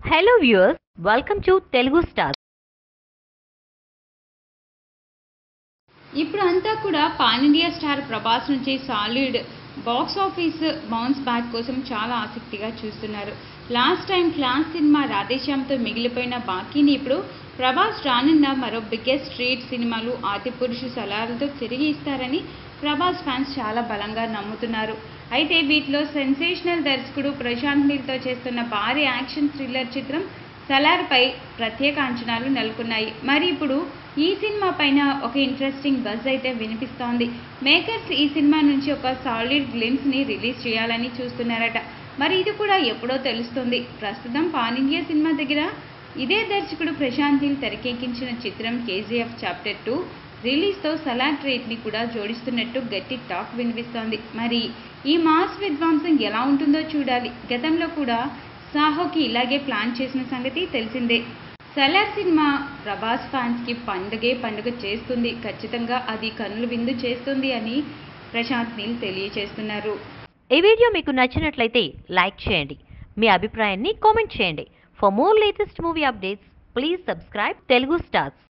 hello viewers welcome to Telugu star ఇప్పుడు అంతా కూడా పాన్ ఇండియా స్టార్ ప్రభాస్ నుంచి solid box office bounce back కోసం చాలా ఆసక్తిగా చూస్తున్నారు లాస్ట్ టైం క్లాస్ సినిమా రాధేశ్యామ్తో మిగిలిపోయిన బాకీని ఇప్పుడు ప్రభాస్ రానున్న మరో బిగ్గెస్ట్ స్ట్రీట్ సినిమాలు ఆదిపురుషు సలాలతో తిరిగి ఇస్తారని ప్రభాస్ ఫ్యాన్స్ చాలా బలంగా నమ్ముతున్నారు అయితే వీటిలో సెన్సేషనల్ దర్శకుడు ప్రశాంత్ నీల్తో చేస్తున్న భారీ యాక్షన్ థ్రిల్లర్ చిత్రం సలార్పై ప్రత్యేక అంచనాలు నెలకొన్నాయి మరి ఇప్పుడు ఈ సినిమా పైన ఒక ఇంట్రెస్టింగ్ బజ్ అయితే వినిపిస్తోంది మేకర్స్ ఈ సినిమా నుంచి ఒక సాలిడ్ గ్లిమ్స్ని రిలీజ్ చేయాలని చూస్తున్నారట మరి ఇది కూడా ఎప్పుడో తెలుస్తుంది ప్రస్తుతం పాన్ ఇండియా సినిమా దగ్గర ఇదే దర్శకుడు ప్రశాంత్ నీల్ తెరకెక్కించిన చిత్రం కేజీఎఫ్ చాప్టర్ టూ రిలీజ్తో సలాడ్ ట్రేట్ని కూడా జోడిస్తున్నట్టు గట్టి టాక్ వినిపిస్తోంది మరి ఈ మాస్ విధ్వంసం ఎలా ఉంటుందో చూడాలి గతంలో కూడా సాహోకి ఇలాగే ప్లాన్ చేసిన సంగతి తెలిసిందే సలార్ సినిమా ప్రభాస్ ఫ్యాన్స్కి పండుగే పండుగ చేస్తుంది ఖచ్చితంగా అది కన్నుల విందు చేస్తుంది అని ప్రశాంత్ నీల్ తెలియజేస్తున్నారు ఈ వీడియో మీకు నచ్చినట్లయితే లైక్ చేయండి మీ అభిప్రాయాన్ని కామెంట్ చేయండి for more latest movie updates please subscribe Telugu stars